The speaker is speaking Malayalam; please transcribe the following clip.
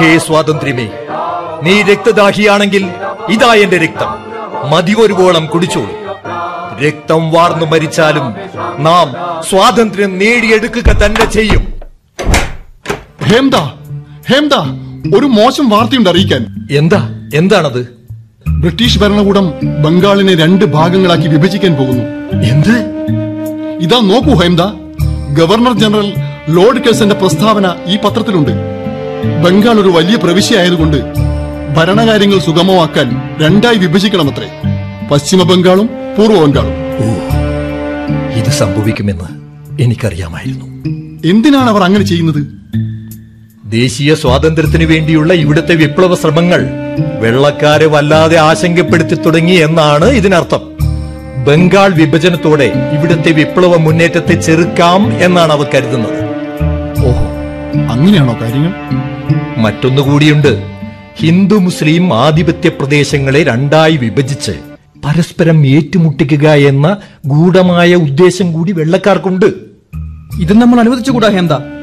ഹേ സ്വാതന്ത്ര്യമേ നീ രക്തദാഹിയാണെങ്കിൽ ഇതാ എന്റെ രക്തം മതിവരുവോളം കുടിച്ചോളൂ രക്തം വാർന്നു മരിച്ചാലും നാം സ്വാതന്ത്ര്യം നേടിയെടുക്കുക തന്നെ ചെയ്യും ഹേംദ ഹേംദ ഒരു മോശം വാർത്തയുണ്ട് അറിയിക്കാൻ എന്താ എന്താണത് ബ്രിട്ടീഷ് ഭരണകൂടം ബംഗാളിനെ രണ്ട് ഭാഗങ്ങളാക്കി വിഭജിക്കാൻ പോകുന്നു എന്ത് ഇതാ നോക്കൂ ഹേംദ ഗവർണർ ജനറൽ ലോർഡ് കെൽസന്റെ പ്രസ്താവന ഈ പത്രത്തിലുണ്ട് ബംഗാൾ ഒരു വലിയ പ്രവിശ്യയായതുകൊണ്ട് ഭരണകാര്യങ്ങൾ സുഗമമാക്കാൻ രണ്ടായി വിഭജിക്കണമത്രേ പശ്ചിമ ബംഗാളും പൂർവ്വ ബംഗാളും ഇത് സംഭവിക്കുമെന്ന് എനിക്കറിയാമായിരുന്നു എന്തിനാണ് അവർ അങ്ങനെ ചെയ്യുന്നത് ദേശീയ സ്വാതന്ത്ര്യത്തിനു വേണ്ടിയുള്ള ഇവിടുത്തെ വിപ്ലവ ശ്രമങ്ങൾ വെള്ളക്കാരെ വല്ലാതെ ആശങ്കപ്പെടുത്തി തുടങ്ങി എന്നാണ് ഇതിനർത്ഥം ബംഗാൾ വിഭജനത്തോടെ ഇവിടുത്തെ വിപ്ലവ മുന്നേറ്റത്തെ ചെറുക്കാം എന്നാണ് അവർ കരുതുന്നത് ഓഹോ അങ്ങനെയാണോ കാര്യങ്ങൾ മറ്റൊന്നുകൂടിയുണ്ട് ഹിന്ദു മുസ്ലിം ആധിപത്യ പ്രദേശങ്ങളെ രണ്ടായി വിഭജിച്ച് പരസ്പരം ഏറ്റുമുട്ടിക്കുക എന്ന ഗൂഢമായ ഉദ്ദേശം കൂടി വെള്ളക്കാർക്കുണ്ട് ഇത് നമ്മൾ അനുവദിച്ചുകൂടാ ഹേന്ത